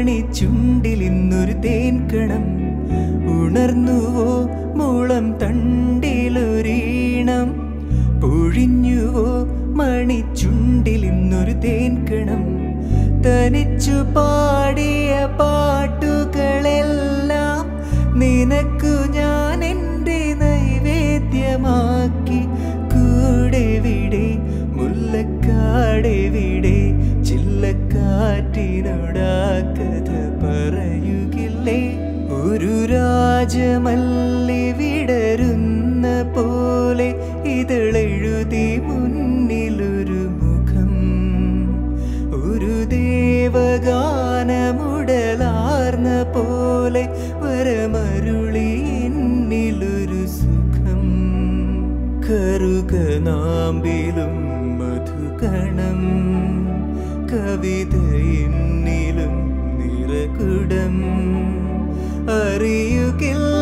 മണിച്ചുണ്ടിൽ ഇന്നൊരു തേൻകണം ഉണർന്നുവോ മുളം തണ്ടിലൊരീണം പൊഴിഞ്ഞുവോ മണിച്ചുണ്ടിൽ ഇന്നൊരു തേൻകണം തനിച്ചു പാടിയ പാട്ടുകളെല്ലാം നിനക്കു ഞാൻ എൻ്റെ നൈവേദ്യമാക്കി കൂടെ വിടെ മുല്ലക്കാടെവിടെ ചില്ലക്കാറ്റിനോടാ കഥ പറയുകില്ലേ ഒരു രാജമല്ലി വിടരുന്ന പോലെ ഇതളെഴുതി മുന്നിലൊരു മുഖം ഒരു ദേവഗാനമുടലാർന്ന പോലെ വരമരുളി എന്നിലൊരു സുഖം കറുകനാമ്പിലും മധുകണം കവിത എന്നിലും നിറകുടം അറിയുകില്ല